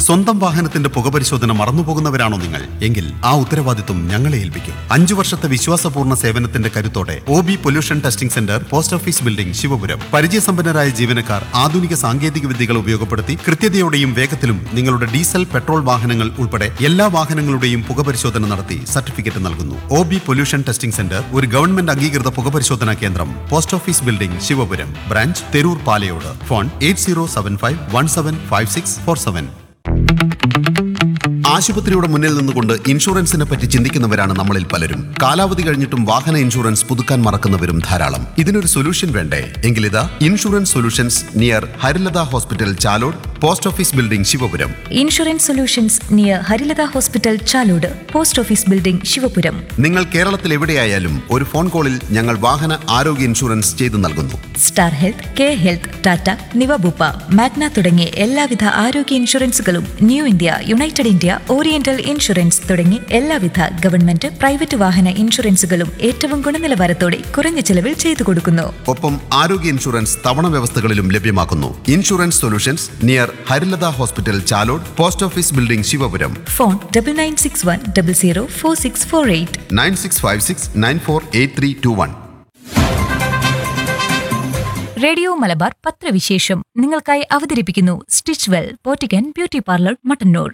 സ്വന്തം വാഹനത്തിന്റെ പുകപരിശോധന മറന്നുപോകുന്നവരാണോ നിങ്ങൾ എങ്കിൽ ആ ഉത്തരവാദിത്വം ഞങ്ങളെ ഏൽപ്പിക്കും അഞ്ചു വർഷത്തെ വിശ്വാസപൂർണ്ണ സേവനത്തിന്റെ കരുത്തോടെ O B pollution testing centre post office building Shivapuram പരിചയസമ്പന്നരായ ജീവനക്കാർ ആധുനിക സാങ്കേതിക വിദ്യകൾ ഉപയോഗപ്പെടുത്തി കൃത്യതയോടെയും വേഗത്തിലും നിങ്ങളുടെ ഡീസൽ പെട്രോൾ വാഹനങ്ങൾ ഉൾപ്പെടെ എല്ലാ വാഹനങ്ങളുടെയും പുകപരിശോധന നടത്തി സർട്ടിഫിക്കറ്റ് നൽകുന്നു O B pollution testing centre ഒരു ഗവൺമെന്റ് അംഗീകൃത പുകപരിശോധനാ കേന്ദ്രം post office building Shivapuram branch Theroor Palayode phone eight zero seven five one seven five six four seven ആശുപത്രിയുടെ മുന്നിൽ നിന്നുകൊണ്ട് ഇൻഷുറൻസിനെ പറ്റി ചിന്തിക്കുന്നവരാണ് നമ്മളിൽ പലരും കാലാവധി കഴിഞ്ഞിട്ടും വാഹന ഇൻഷുറൻസ് പുതുക്കാൻ മറക്കുന്നവരും ധാരാളം ഇതിനൊരു സൊല്യൂഷൻ വേണ്ടേ എങ്കിലിതാ insurance solutions near Harilatha hospital Chalode post office building Shivapuram insurance solutions near Harilatha hospital Chalode post office building Shivapuram നിങ്ങൾ കേരളത്തിൽ എവിടെയായാലും ഒരു ഫോൺ കോളിൽ ഞങ്ങൾ വാഹന ആരോഗ്യ ഇൻഷുറൻസ് ചെയ്തു നൽകുന്നു star health K health Tata Niva Bupa Magna തുടങ്ങിയ എല്ലാവിധ ആരോഗ്യ ഇൻഷുറൻസുകളും new India united India oriental insurance തുടങ്ങി എല്ലാവിധ ഗവൺമെന്റ് പ്രൈവറ്റ് വാഹന ഇൻഷുറൻസുകളും ഏറ്റവും ഗുണനിലവാരത്തോടെ കുറഞ്ഞ ചെലവിൽ ചെയ്തു കൊടുക്കുന്നു ഒപ്പം ആരോഗ്യ ഇൻഷുറൻസ് തവണ വ്യവസ്ഥകളിലും ലഭ്യമാക്കുന്നു insurance solutions near Harilatha hospital Chalode post office building Shivapuram phone double nine six one double zero four six four eight nine six five six nine four eight three two one radio Malabar പത്രവിശേഷം നിങ്ങൾക്കായി അവതരിപ്പിക്കുന്നു stitch well boutique and beauty parlour Mattannur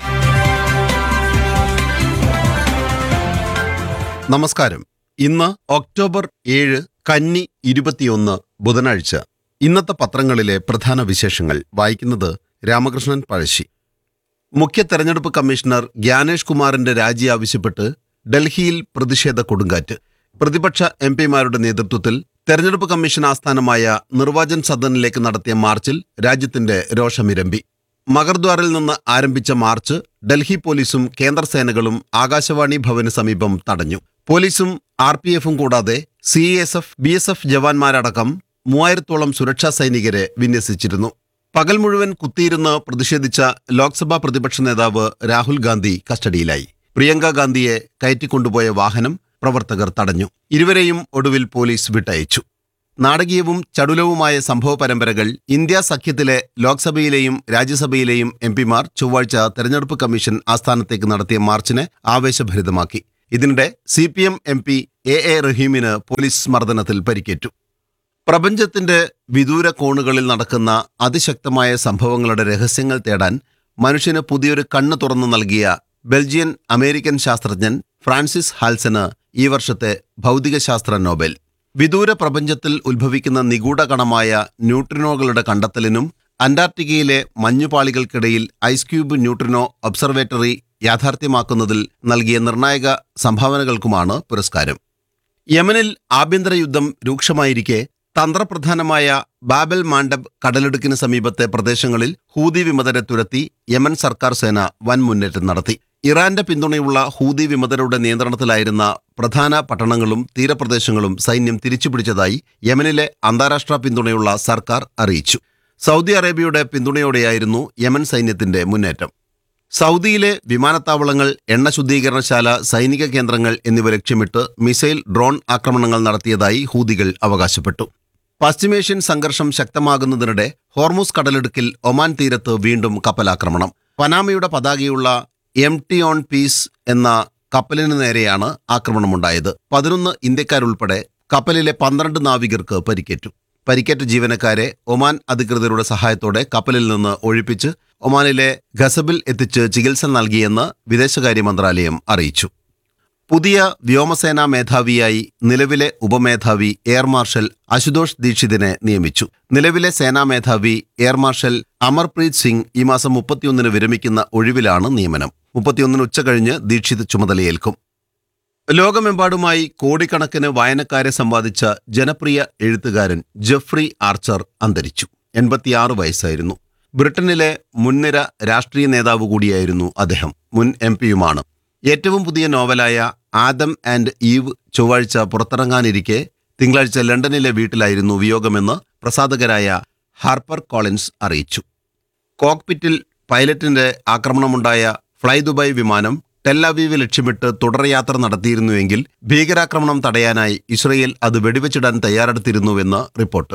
നമസ്കാരം ഇന്ന് October ഏഴ് കന്നി ഇരുപത്തിയൊന്ന് ബുധനാഴ്ച ഇന്നത്തെ പത്രങ്ങളിലെ പ്രധാന വിശേഷങ്ങൾ വായിക്കുന്നത് രാമകൃഷ്ണൻ പഴശ്ശി മുഖ്യ തെരഞ്ഞെടുപ്പ് കമ്മീഷണർ ജ്ഞാനേഷ് കുമാറിന്റെ രാജി ആവശ്യപ്പെട്ട് ഡൽഹിയിൽ പ്രതിഷേധ കൊടുങ്കാറ്റ് പ്രതിപക്ഷ എം പിമാരുടെ നേതൃത്വത്തിൽ തെരഞ്ഞെടുപ്പ് കമ്മീഷൻ ആസ്ഥാനമായ നിർവാചൻ സദനിലേക്ക് നടത്തിയ മാർച്ചിൽ രാജ്യത്തിന്റെ രോഷമിരമ്പി മഗർദ്വാറിൽ നിന്ന് ആരംഭിച്ച മാർച്ച് ഡൽഹി പോലീസും കേന്ദ്ര സേനകളും ആകാശവാണി ഭവന് സമീപം തടഞ്ഞു പോലീസും ആർ പി എഫും കൂടാതെ C S F B S F ജവാന്മാരടക്കം മൂവായിരത്തോളം സുരക്ഷാ സൈനികരെ വിന്യസിച്ചിരുന്നു പകൽ മുഴുവൻ കുത്തിയിരുന്ന് പ്രതിഷേധിച്ച ലോക്സഭാ പ്രതിപക്ഷ നേതാവ് രാഹുൽ ഗാന്ധി കസ്റ്റഡിയിലായി പ്രിയങ്ക ഗാന്ധിയെ കയറ്റിക്കൊണ്ടുപോയ വാഹനം പ്രവർത്തകർ തടഞ്ഞു ഇരുവരെയും ഒടുവിൽ പോലീസ് വിട്ടയച്ചു നാടകീയവും ചടുലവുമായ സംഭവ പരമ്പരകൾ ഇന്ത്യ സഖ്യത്തിലെ ലോക്സഭയിലെയും രാജ്യസഭയിലെയും എംപിമാർ ചൊവ്വാഴ്ച തെരഞ്ഞെടുപ്പ് കമ്മീഷൻ ആസ്ഥാനത്തേക്ക് നടത്തിയ മാർച്ചിനെ ആവേശഭരിതമാക്കി ഇതിനിടെ C P M M P A A റഹീമിന് പോലീസ് മർദ്ദനത്തിൽ പരിക്കേറ്റു പ്രപഞ്ചത്തിന്റെ വിദൂര കോണുകളിൽ നടക്കുന്ന അതിശക്തമായ സംഭവങ്ങളുടെ രഹസ്യങ്ങൾ തേടാൻ മനുഷ്യന് പുതിയൊരു കണ്ണ് തുറന്നു നൽകിയ ബെൽജിയൻ അമേരിക്കൻ ശാസ്ത്രജ്ഞൻ ഫ്രാൻസിസ് ഹാൽസന് ഈ വർഷത്തെ ഭൗതികശാസ്ത്ര നോബൽ വിദൂര പ്രപഞ്ചത്തിൽ ഉത്ഭവിക്കുന്ന നിഗൂഢ കണമായ ന്യൂട്രിനോകളുടെ കണ്ടെത്തലിനും അന്റാർട്ടിക്കയിലെ മഞ്ഞുപാളികൾക്കിടയിൽ ഐസ് ക്യൂബ് ന്യൂട്രിനോ ഒബ്സർവേറ്ററി യാഥാർത്ഥ്യമാക്കുന്നതിൽ നൽകിയ നിർണായക സംഭാവനകൾക്കുമാണ് പുരസ്കാരം യമനിൽ ആഭ്യന്തര യുദ്ധം രൂക്ഷമായിരിക്കെ തന്ത്രപ്രധാനമായ ബാബൽ മാണ്ടബ് കടലിടുക്കിന് സമീപത്തെ പ്രദേശങ്ങളിൽ ഹൂതി വിമതരെ തുരത്തി യമൻ സർക്കാർ സേന വൻ മുന്നേറ്റം നടത്തി ഇറാന്റെ പിന്തുണയുള്ള ഹൂതി വിമതരുടെ നിയന്ത്രണത്തിലായിരുന്ന പ്രധാന പട്ടണങ്ങളും തീരപ്രദേശങ്ങളും സൈന്യം തിരിച്ചുപിടിച്ചതായി യമനിലെ അന്താരാഷ്ട്ര പിന്തുണയുള്ള സർക്കാർ അറിയിച്ചു സൗദി അറേബ്യയുടെ പിന്തുണയോടെയായിരുന്നു യമൻ സൈന്യത്തിന്റെ മുന്നേറ്റം സൗദിയിലെ വിമാനത്താവളങ്ങൾ എണ്ണ ശുദ്ധീകരണശാല സൈനിക കേന്ദ്രങ്ങൾ എന്നിവ ലക്ഷ്യമിട്ട് മിസൈൽ ഡ്രോൺ ആക്രമണങ്ങൾ നടത്തിയതായി ഹൂതികൾ അവകാശപ്പെട്ടു പശ്ചിമേഷ്യൻ സംഘർഷം ശക്തമാകുന്നതിനിടെ ഹോർമുസ് കടലിടുക്കിൽ ഒമാൻ തീരത്ത് വീണ്ടും കപ്പലാക്രമണം പനാമയുടെ പതാകയുള്ള എം ടി ഓൺ പീസ് എന്ന കപ്പലിന് നേരെയാണ് ആക്രമണമുണ്ടായത് പതിനൊന്ന് ഇന്ത്യക്കാരുൾപ്പെടെ കപ്പലിലെ പന്ത്രണ്ട് നാവികർക്ക് പരിക്കേറ്റു പരിക്കേറ്റ ജീവനക്കാരെ ഒമാൻ അധികൃതരുടെ സഹായത്തോടെ കപ്പലിൽ നിന്ന് ഒഴിപ്പിച്ച് ഒമാനിലെ ഖസബിൽ എത്തിച്ച് ചികിത്സ നൽകിയെന്ന് വിദേശകാര്യ മന്ത്രാലയം അറിയിച്ചു പുതിയ വ്യോമസേനാ മേധാവിയായി നിലവിലെ ഉപമേധാവി എയർ മാർഷൽ അശുതോഷ് ദീക്ഷിതിനെ നിയമിച്ചു നിലവിലെ സേനാ മേധാവി എയർ മാർഷൽ അമർപ്രീത് സിംഗ് ഈ മാസം മുപ്പത്തിയൊന്നിന് വിരമിക്കുന്ന ഒഴിവിലാണ് നിയമനം മുപ്പത്തിയൊന്നിന് ഉച്ചകഴിഞ്ഞ് ദീക്ഷിത് ചുമതലയേൽക്കും ലോകമെമ്പാടുമായി കോടിക്കണക്കിന് വായനക്കാരെ സമ്പാദിച്ച ജനപ്രിയ എഴുത്തുകാരൻ ജെഫ്രി ആർച്ചർ അന്തരിച്ചു എൺപത്തിയാറ് വയസ്സായിരുന്നു ബ്രിട്ടനിലെ മുൻനിര രാഷ്ട്രീയ നേതാവ് കൂടിയായിരുന്നു അദ്ദേഹം മുൻ എം പിയുമാണ് ഏറ്റവും പുതിയ നോവലായ ആദം ആൻഡ് ഈവ് ചൊവ്വാഴ്ച പുറത്തിറങ്ങാനിരിക്കെ തിങ്കളാഴ്ച ലണ്ടനിലെ വീട്ടിലായിരുന്നു വിയോഗമെന്ന് പ്രസാധകരായ ഹാർപ്പർ കോളിൻസ് അറിയിച്ചു കോക്പിറ്റിൽ പൈലറ്റിന്റെ ആക്രമണമുണ്ടായ ഫ്ലൈ ദുബായ് വിമാനം ടെല്ലവീവ് ലക്ഷ്യമിട്ട് തുടർയാത്ര നടത്തിയിരുന്നുവെങ്കിൽ ഭീകരാക്രമണം തടയാനായി ഇസ്രയേൽ അത് വെടിവെച്ചിടാൻ തയ്യാറെടുത്തിരുന്നുവെന്ന് റിപ്പോർട്ട്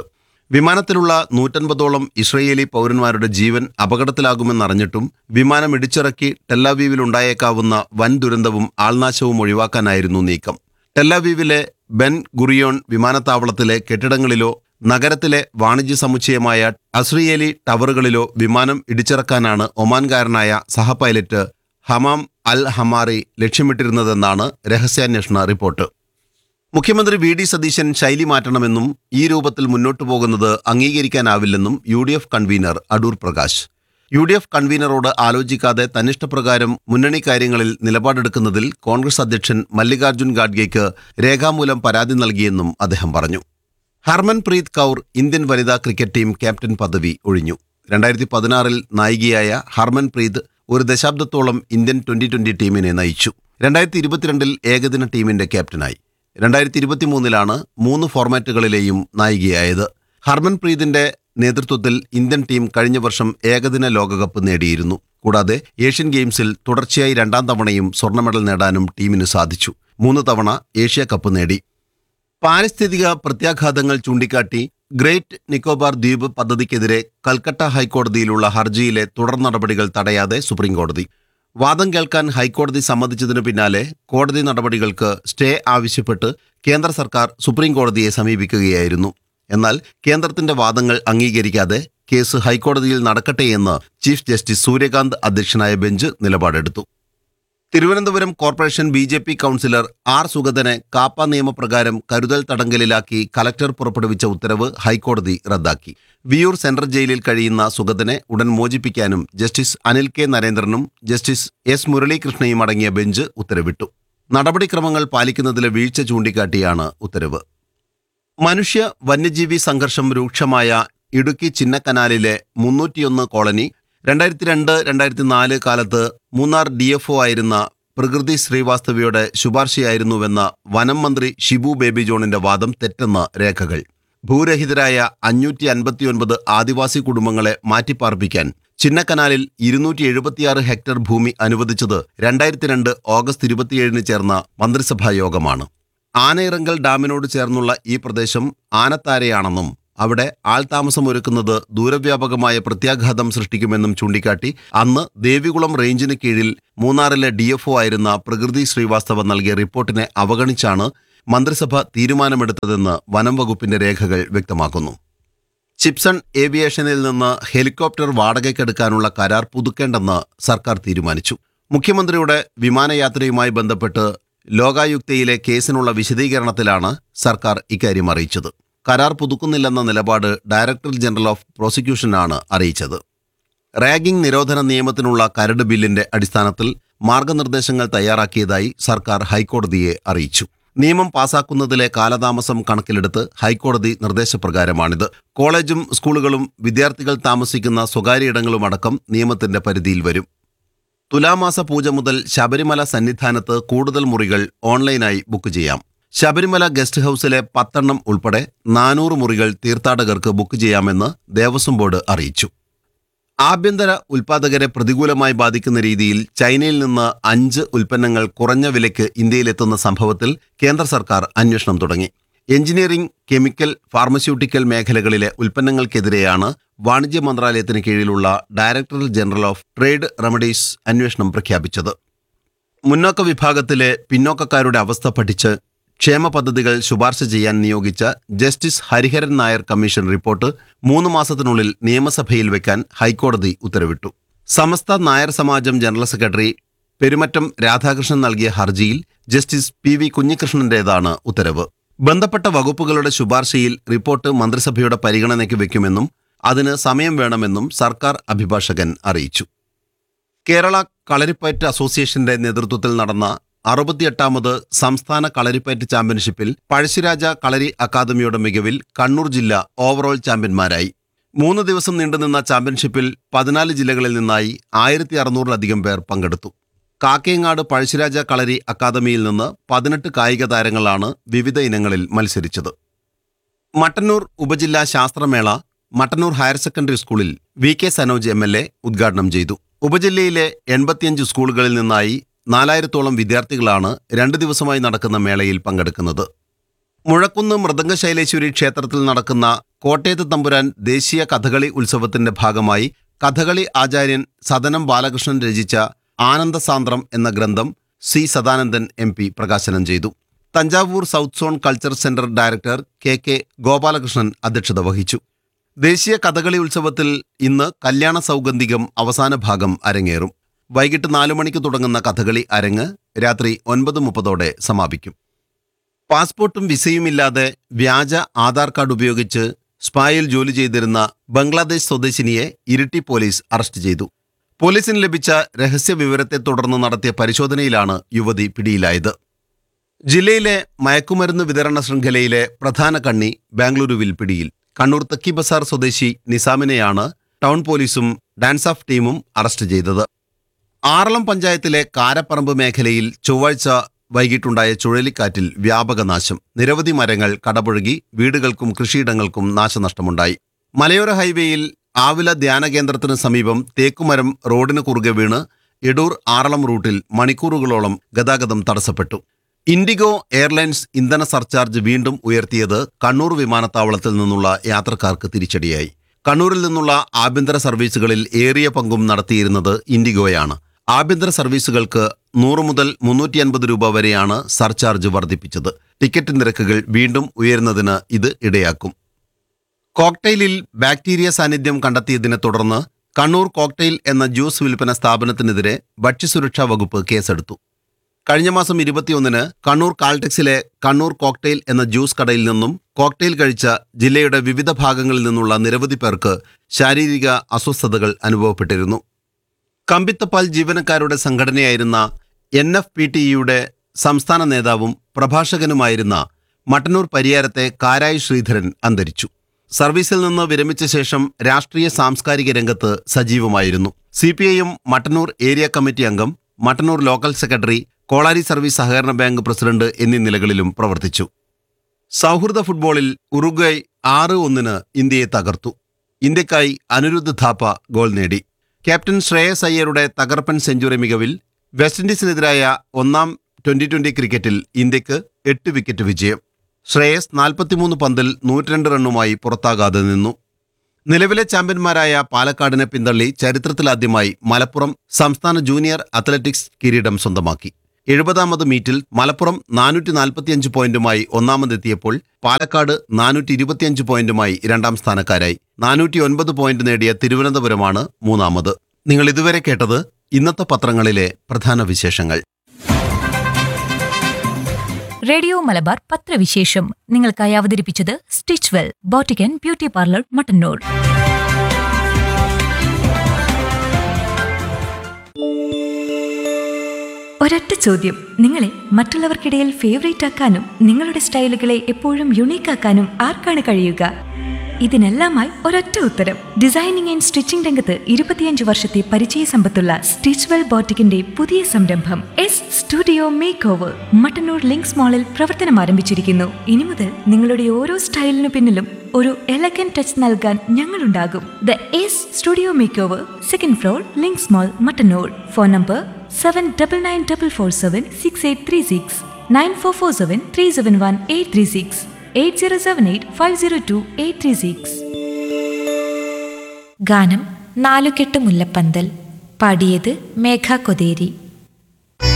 വിമാനത്തിലുള്ള നൂറ്റൻപതോളം ഇസ്രയേലി പൗരന്മാരുടെ ജീവൻ അപകടത്തിലാകുമെന്നറിഞ്ഞിട്ടും വിമാനം ഇടിച്ചിറക്കി ടെല്ലാവീവിലുണ്ടായേക്കാവുന്ന വൻ ദുരന്തവും ആൾനാശവും ഒഴിവാക്കാനായിരുന്നു നീക്കം ടെല്ലാവീവിലെ ബെൻ ഗുറിയോൺ വിമാനത്താവളത്തിലെ കെട്ടിടങ്ങളിലോ നഗരത്തിലെ വാണിജ്യ സമുച്ചയമായ അസ്രിയേലി ടവറുകളിലോ വിമാനം ഇടിച്ചിറക്കാനാണ് ഒമാൻകാരനായ സഹ പൈലറ്റ് ഹമാം അൽ ഹമാറി ലക്ഷ്യമിട്ടിരുന്നതെന്നാണ് രഹസ്യാന്വേഷണ റിപ്പോർട്ട് മുഖ്യമന്ത്രി വി ഡി സതീശൻ ശൈലി മാറ്റണമെന്നും ഈ രൂപത്തിൽ മുന്നോട്ടു പോകുന്നത് അംഗീകരിക്കാനാവില്ലെന്നും U D F convener Adoor Prakash U D F കൺവീനറോട് ആലോചിക്കാതെ തന്നിഷ്ടപ്രകാരം മുന്നണി കാര്യങ്ങളിൽ നിലപാടെടുക്കുന്നതിൽ കോൺഗ്രസ് അധ്യക്ഷൻ മല്ലികാർജ്ജുൻ ഖാഡ്ഗെയ്ക്ക് രേഖാമൂലം പരാതി നൽകിയെന്നും അദ്ദേഹം പറഞ്ഞു ഹർമൻപ്രീത് കൗർ ഇന്ത്യൻ വനിതാ ക്രിക്കറ്റ് ടീം ക്യാപ്റ്റൻ പദവി ഒഴിഞ്ഞു രണ്ടായിരത്തി പതിനാറിൽ നായികയായ ഹർമൻപ്രീത് ഒരു ദശാബ്ദത്തോളം ഇന്ത്യൻ ട്വന്റി ട്വന്റി ടീമിനെ നയിച്ചു രണ്ടായിരത്തി ഇരുപത്തിരണ്ടിൽ ഏകദിന ടീമിന്റെ ക്യാപ്റ്റനായി രണ്ടായിരത്തി ഇരുപത്തിമൂന്നിലാണ് മൂന്ന് ഫോർമാറ്റുകളിലെയും നായികയായത് ഹർമൻപ്രീതിന്റെ നേതൃത്വത്തിൽ ഇന്ത്യൻ ടീം കഴിഞ്ഞ വർഷം ഏകദിന ലോകകപ്പ് നേടിയിരുന്നു കൂടാതെ ഏഷ്യൻ ഗെയിംസിൽ തുടർച്ചയായി രണ്ടാം തവണയും സ്വർണ്ണ മെഡൽ നേടാനും ടീമിന് സാധിച്ചു മൂന്ന് തവണ ഏഷ്യ കപ്പ് നേടി പാരിസ്ഥിതിക പ്രത്യാഘാതങ്ങൾ ചൂണ്ടിക്കാട്ടി ഗ്രേറ്റ് നിക്കോബാർ ദ്വീപ് പദ്ധതിക്കെതിരെ കൽക്കട്ട ഹൈക്കോടതിയിലുള്ള ഹർജിയിലെ തുടർ നടപടികൾ തടയാതെ സുപ്രീംകോടതി വാദം കേൾക്കാൻ ഹൈക്കോടതി സമ്മതിച്ചതിനു പിന്നാലെ കോടതി നടപടികൾക്ക് സ്റ്റേ ആവശ്യപ്പെട്ട് കേന്ദ്ര സർക്കാർ സുപ്രീംകോടതിയെ സമീപിക്കുകയായിരുന്നു എന്നാൽ കേന്ദ്രത്തിന്റെ വാദങ്ങൾ അംഗീകരിക്കാതെ കേസ് ഹൈക്കോടതിയിൽ നടക്കട്ടെയെന്ന് ചീഫ് ജസ്റ്റിസ് സൂര്യകാന്ത് അധ്യക്ഷനായ ബെഞ്ച് നിലപാടെടുത്തു Thiruvananthapuram corporation B J P councillor R സുഗതനെ കാപ്പ നിയമപ്രകാരം കരുതൽ തടങ്കലിലാക്കി കലക്ടർ പുറപ്പെടുവിച്ച ഉത്തരവ് ഹൈക്കോടതി റദ്ദാക്കി വിയൂർ സെൻട്രൽ ജയിലിൽ കഴിയുന്ന സുഗതനെ ഉടൻ മോചിപ്പിക്കാനും ജസ്റ്റിസ് അനിൽ കെ നരേന്ദ്രനും ജസ്റ്റിസ് എസ് മുരളീകൃഷ്ണയും അടങ്ങിയ ബെഞ്ച് ഉത്തരവിട്ടു നടപടിക്രമങ്ങൾ പാലിക്കുന്നതിലെ വീഴ്ച ചൂണ്ടിക്കാട്ടിയാണ് ഉത്തരവ് മനുഷ്യ വന്യജീവി സംഘർഷം രൂക്ഷമായ ഇടുക്കി ചിന്നക്കനാലിലെ മുന്നൂറ്റിയൊന്ന് കോളനി രണ്ടായിരത്തി രണ്ട് രണ്ടായിരത്തി നാല് കാലത്ത് മൂന്നാർ ഡി എഫ് ഒ ആയിരുന്ന പ്രകൃതി ശ്രീവാസ്തവയുടെ ശുപാർശയായിരുന്നുവെന്ന വനം മന്ത്രി ഷിബു ബേബി ജോണിന്റെ വാദം തെറ്റെന്ന് രേഖകൾ ഭൂരഹിതരായ അഞ്ഞൂറ്റി അൻപത്തിയൊൻപത് ആദിവാസി കുടുംബങ്ങളെ മാറ്റിപ്പാർപ്പിക്കാൻ ചിന്നക്കനാലിൽ ഇരുന്നൂറ്റി എഴുപത്തിയാറ് ഹെക്ടർ ഭൂമി അനുവദിച്ചത് രണ്ടായിരത്തി രണ്ട് ഓഗസ്റ്റ് ഇരുപത്തിയേഴിന് ചേർന്ന മന്ത്രിസഭാ യോഗമാണ് ആനയിറങ്കൽ ഡാമിനോട് ചേർന്നുള്ള ഈ പ്രദേശം ആനത്താരയാണെന്നും അവിടെ ആൾതാമസമൊരുക്കുന്നത് ദൂരവ്യാപകമായ പ്രത്യാഘാതം സൃഷ്ടിക്കുമെന്നും ചൂണ്ടിക്കാട്ടി അന്ന് ദേവികുളം റേഞ്ചിന് കീഴിൽ മൂന്നാറിലെ ഡി എഫ് ആയിരുന്ന പ്രകൃതി ശ്രീവാസ്തവ നൽകിയ റിപ്പോർട്ടിനെ അവഗണിച്ചാണ് മന്ത്രിസഭ തീരുമാനമെടുത്തതെന്ന് വനം വകുപ്പിന്റെ രേഖകൾ വ്യക്തമാക്കുന്നു ചിപ്സൺ ഏവിയേഷനിൽ നിന്ന് ഹെലികോപ്റ്റർ വാടകയ്ക്കെടുക്കാനുള്ള കരാർ പുതുക്കേണ്ടെന്ന് സർക്കാർ തീരുമാനിച്ചു മുഖ്യമന്ത്രിയുടെ വിമാനയാത്രയുമായി ബന്ധപ്പെട്ട് ലോകായുക്തയിലെ കേസിനുള്ള വിശദീകരണത്തിലാണ് സർക്കാർ ഇക്കാര്യം അറിയിച്ചത് കരാർ പുതുക്കുന്നില്ലെന്ന നിലപാട് ഡയറക്ടർ ജനറൽ ഓഫ് പ്രോസിക്യൂഷനാണ് അറിയിച്ചത് റാഗിംഗ് നിരോധന നിയമത്തിനുള്ള കരട് ബില്ലിന്റെ അടിസ്ഥാനത്തിൽ മാർഗനിർദ്ദേശങ്ങൾ തയ്യാറാക്കിയതായി സർക്കാർ ഹൈക്കോടതിയെ അറിയിച്ചു നിയമം പാസാക്കുന്നതിലെ കാലതാമസം കണക്കിലെടുത്ത് ഹൈക്കോടതി നിർദ്ദേശപ്രകാരമാണിത് കോളേജും സ്കൂളുകളും വിദ്യാർത്ഥികൾ താമസിക്കുന്ന സ്വകാര്യയിടങ്ങളുമടക്കം നിയമത്തിന്റെ പരിധിയിൽ വരും തുലാമാസ പൂജ മുതൽ ശബരിമല സന്നിധാനത്ത് കൂടുതൽ മുറികൾ ഓൺലൈനായി ബുക്ക് ചെയ്യാം ശബരിമല ഗസ്റ്റ് ഹൌസിലെ പത്തെണ്ണം ഉൾപ്പെടെ നാനൂറ് മുറികൾ തീർത്ഥാടകർക്ക് ബുക്ക് ചെയ്യാമെന്ന് ദേവസ്വം ബോർഡ് അറിയിച്ചു ആഭ്യന്തര ഉൽപാദകരെ പ്രതികൂലമായി ബാധിക്കുന്ന രീതിയിൽ ചൈനയിൽ നിന്ന് അഞ്ച് ഉൽപ്പന്നങ്ങൾ കുറഞ്ഞ വിലയ്ക്ക് ഇന്ത്യയിലെത്തുന്ന സംഭവത്തിൽ കേന്ദ്ര സർക്കാർ അന്വേഷണം തുടങ്ങി എഞ്ചിനീയറിംഗ് കെമിക്കൽ ഫാർമസ്യൂട്ടിക്കൽ മേഖലകളിലെ ഉൽപ്പന്നങ്ങൾക്കെതിരെയാണ് വാണിജ്യ മന്ത്രാലയത്തിന് കീഴിലുള്ള director general of trade remedies അന്വേഷണം പ്രഖ്യാപിച്ചത് മുന്നോക്ക വിഭാഗത്തിലെ പിന്നോക്കക്കാരുടെ അവസ്ഥ പഠിച്ച് ക്ഷേമ പദ്ധതികൾ ശുപാർശ ചെയ്യാൻ നിയോഗിച്ച justice Hariharan Nair commission report മൂന്ന് മാസത്തിനുള്ളിൽ നിയമസഭയിൽ വെക്കാൻ ഹൈക്കോടതി ഉത്തരവിട്ടു സമസ്ത നായർ സമാജം ജനറൽ സെക്രട്ടറി പെരുമറ്റം രാധാകൃഷ്ണൻ നൽകിയ ഹർജിയിൽ ജസ്റ്റിസ് പി വി കുഞ്ഞികൃഷ്ണന്റേതാണ് ഉത്തരവ് ബന്ധപ്പെട്ട വകുപ്പുകളുടെ ശുപാർശയിൽ റിപ്പോർട്ട് മന്ത്രിസഭയുടെ പരിഗണനയ്ക്ക് വെക്കുമെന്നും അതിന് സമയം വേണമെന്നും സർക്കാർ അഭിഭാഷകൻ അറിയിച്ചു കേരള കളരിപ്പയറ്റ് അസോസിയേഷന്റെ നേതൃത്വത്തിൽ നടന്ന അറുപത്തിയെട്ടാമത് സംസ്ഥാന കളരിപ്പയറ്റ് ചാമ്പ്യൻഷിപ്പിൽ പഴശ്ശിരാജ കളരി അക്കാദമിയുടെ മികവിൽ കണ്ണൂർ ജില്ല ഓവറോൾ ചാമ്പ്യന്മാരായി മൂന്ന് ദിവസം നീണ്ടുനിന്ന ചാമ്പ്യൻഷിപ്പിൽ പതിനാല് ജില്ലകളിൽ നിന്നായി ആയിരത്തി അറുന്നൂറിലധികം പേർ പങ്കെടുത്തു കാക്കയങ്ങാട് പഴശ്ശിരാജ കളരി അക്കാദമിയിൽ നിന്ന് പതിനെട്ട് കായിക താരങ്ങളാണ് വിവിധ ഇനങ്ങളിൽ മത്സരിച്ചത് മട്ടന്നൂർ ഉപജില്ലാ ശാസ്ത്രമേള മട്ടന്നൂർ ഹയർ സെക്കൻഡറി സ്കൂളിൽ V K Sanoj M L A ഉദ്ഘാടനം ചെയ്തു ഉപജില്ലയിലെ എൺപത്തിയഞ്ച് സ്കൂളുകളിൽ നിന്നായി നാലായിരത്തോളം വിദ്യാർത്ഥികളാണ് രണ്ട് ദിവസമായി നടക്കുന്ന മേളയിൽ പങ്കെടുക്കുന്നത് മുഴക്കുന്ന് മൃദംഗശൈലേശ്വരി ക്ഷേത്രത്തിൽ നടക്കുന്ന കോട്ടയത്ത് തമ്പുരാൻ ദേശീയ കഥകളി ഉത്സവത്തിന്റെ ഭാഗമായി കഥകളി ആചാര്യൻ സദനം ബാലകൃഷ്ണൻ രചിച്ച ആനന്ദസാന്ദ്രം എന്ന ഗ്രന്ഥം സി സദാനന്ദൻ എം പി പ്രകാശനം ചെയ്തു Thanjavur south zone culture centre director K K Gopalakrishnan അധ്യക്ഷത വഹിച്ചു ദേശീയ കഥകളി ഉത്സവത്തിൽ ഇന്ന് കല്യാണ സൗഗന്ധികം അവസാന ഭാഗം അരങ്ങേറും വൈകിട്ട് നാലു മണിക്ക് തുടങ്ങുന്ന കഥകളി അരങ്ങ് രാത്രി ഒൻപത് മുപ്പതോടെ സമാപിക്കും പാസ്പോർട്ടും വിസയുമില്ലാതെ വ്യാജ ആധാർ കാർഡ് ഉപയോഗിച്ച് സ്പായിൽ ജോലി ചെയ്തിരുന്ന ബംഗ്ലാദേശ് സ്വദേശിനിയെ ഇരിട്ടി പോലീസ് അറസ്റ്റ് ചെയ്തു പോലീസിന് ലഭിച്ച രഹസ്യ വിവരത്തെ തുടർന്ന് നടത്തിയ പരിശോധനയിലാണ് യുവതി പിടിയിലായത് ജില്ലയിലെ മയക്കുമരുന്ന് വിതരണ ശൃംഖലയിലെ പ്രധാന കണ്ണി ബാംഗ്ലൂരുവിൽ പിടിയിൽ കണ്ണൂർ തക്കി ബസാർ സ്വദേശി നിസാമിനെയാണ് ടൗൺ പോലീസും ഡാൻസ് ഓഫ് ടീമും അറസ്റ്റ് ചെയ്തത് ആറളം പഞ്ചായത്തിലെ കാരപ്പറമ്പ് മേഖലയിൽ ചൊവ്വാഴ്ച വൈകിട്ടുണ്ടായ ചുഴലിക്കാറ്റിൽ വ്യാപക നാശം നിരവധി മരങ്ങൾ കടപുഴകി വീടുകൾക്കും കൃഷിയിടങ്ങൾക്കും നാശനഷ്ടമുണ്ടായി മലയോര ഹൈവേയിൽ ആവില ധ്യാന കേന്ദ്രത്തിന് സമീപം തേക്കുമരം റോഡിന് കുറുകെ വീണ് എടൂർ ആറളം റൂട്ടിൽ മണിക്കൂറുകളോളം ഗതാഗതം തടസ്സപ്പെട്ടു ഇൻഡിഗോ എയർലൈൻസ് ഇന്ധന സർചാർജ് വീണ്ടും ഉയർത്തിയത് കണ്ണൂർ വിമാനത്താവളത്തിൽ നിന്നുള്ള യാത്രക്കാർക്ക് തിരിച്ചടിയായി കണ്ണൂരിൽ നിന്നുള്ള ആഭ്യന്തര സർവീസുകളിൽ ഏറിയ പങ്കും നടത്തിയിരുന്നത് ഇൻഡിഗോയാണ് ആഭ്യന്തര സർവീസുകൾക്ക് നൂറ് മുതൽ മുന്നൂറ്റി അൻപത് രൂപ വരെയാണ് സർചാർജ് വർദ്ധിപ്പിച്ചത് ടിക്കറ്റ് നിരക്കുകൾ വീണ്ടും ഉയരുന്നതിന് ഇത് ഇടയാക്കും കോക്ടെയിലിൽ ബാക്ടീരിയ സാന്നിധ്യം കണ്ടെത്തിയതിനെ തുടർന്ന് കണ്ണൂർ കോക്ടെയിൽ എന്ന ജ്യൂസ് വിൽപ്പന സ്ഥാപനത്തിനെതിരെ ഭക്ഷ്യസുരക്ഷാ വകുപ്പ് കേസെടുത്തു കഴിഞ്ഞ മാസം ഇരുപത്തിയൊന്നിന് കണ്ണൂർ കാൾടെക്സിലെ കണ്ണൂർ കോക്ടെയിൽ എന്ന ജ്യൂസ് കടയിൽ നിന്നും കോക്ടെയിൽ കഴിച്ച ജില്ലയുടെ വിവിധ ഭാഗങ്ങളിൽ നിന്നുള്ള നിരവധി പേർക്ക് ശാരീരിക അസ്വസ്ഥതകൾ അനുഭവപ്പെട്ടിരുന്നു കമ്പിത്തപ്പാൽ ജീവനക്കാരുടെ സംഘടനയായിരുന്ന എൻ എഫ് പി ടി യുടെ സംസ്ഥാന നേതാവും പ്രഭാഷകനുമായിരുന്ന മട്ടന്നൂർ പരിയാരത്തെ കാരായി ശ്രീധരൻ അന്തരിച്ചു സർവീസിൽ നിന്ന് വിരമിച്ച ശേഷം രാഷ്ട്രീയ സാംസ്കാരിക രംഗത്ത് സജീവമായിരുന്നു C P I M Mattannur area committee അംഗം Mattannur local secretary Kolari service സഹകരണ ബാങ്ക് പ്രസിഡന്റ് എന്നീ നിലകളിലും പ്രവർത്തിച്ചു സൗഹൃദ ഫുട്ബോളിൽ ഉറുഗ്വൈ ആറ് ഒന്നിന് ഇന്ത്യയെ തകർത്തു ഇന്ത്യക്കായി അനിരുദ്ധ് ഥാപ്പ ഗോൾ നേടി ക്യാപ്റ്റൻ ശ്രേയസ് അയ്യരുടെ തകർപ്പൻ സെഞ്ചുറി മികവിൽ വെസ്റ്റ് ഇൻഡീസിനെതിരായ ഒന്നാം ട്വന്റി ട്വന്റി ക്രിക്കറ്റിൽ ഇന്ത്യക്ക് എട്ട് വിക്കറ്റ് വിജയം ശ്രേയസ് നാൽപ്പത്തിമൂന്ന് പന്തിൽ നൂറ്റിരണ്ട് റണ്ണുമായി പുറത്താകാതെ നിന്നു നിലവിലെ ചാമ്പ്യന്മാരായ പാലക്കാടിനെ പിന്തള്ളി ചരിത്രത്തിലാദ്യമായി മലപ്പുറം സംസ്ഥാന ജൂനിയർ അത്ലറ്റിക്സ് കിരീടം സ്വന്തമാക്കി എഴുപതാമത് മീറ്റിൽ മലപ്പുറം നാനൂറ്റി നാൽപ്പത്തിയഞ്ച് പോയിന്റുമായി ഒന്നാമതെത്തിയപ്പോൾ പാലക്കാട് നാനൂറ്റി ഇരുപത്തിയഞ്ച് പോയിന്റുമായി രണ്ടാം സ്ഥാനക്കാരായി നാനൂറ്റി ഒൻപത് പോയിന്റ് നേടിയ തിരുവനന്തപുരമാണ് മൂന്നാമത് നിങ്ങൾ ഇതുവരെ കേട്ടത് ഇന്നത്തെ പത്രങ്ങളിലെ പ്രധാന വിശേഷങ്ങൾ റേഡിയോ മലബാർ പത്രവിശേഷം നിങ്ങൾക്കായി അവതരിപ്പിച്ചത് stitch well boutique and beauty parlour Mattannur ഒരൊറ്റ ചോദ്യം നിങ്ങളെ മറ്റുള്ളവർക്കിടയിൽ ഫേവറേറ്റ് ആക്കാനും നിങ്ങളുടെ സ്റ്റൈലുകളെ എപ്പോഴും യുണീക്ക് ആക്കാനും ആർക്കാണ് കഴിയുക ഇതിനെല്ലാമായി ഒരൊറ്റ ഉത്തരം ഡിസൈനിങ് ആൻഡ് സ്റ്റിച്ചിംഗ് രംഗത്ത് ഇരുപത്തിയഞ്ച് വർഷത്തെ പരിചയ സമ്പത്തുള്ള സ്റ്റിച്ച്വെൽ ബോട്ടിക്കിന്റെ പുതിയ സംരംഭം S studio makeover Mattannur links മാളിൽ പ്രവർത്തനം ആരംഭിച്ചിരിക്കുന്നു ഇനി മുതൽ നിങ്ങളുടെ ഓരോ സ്റ്റൈലിനു പിന്നിലും ഒരു എലഗൻ ടച്ച് നൽകാൻ ഞങ്ങളുണ്ടാകും the S studio makeover second floor links mall Mattannur phone number seven double nine double four seven six eight three six nine four four seven three seven one eight three six eight zero seven eight five zero two eight three six ഗാനം നാലുകെട്ട് മുല്ലപ്പന്തൽ പാടിയത് മേഘ കൊതേരി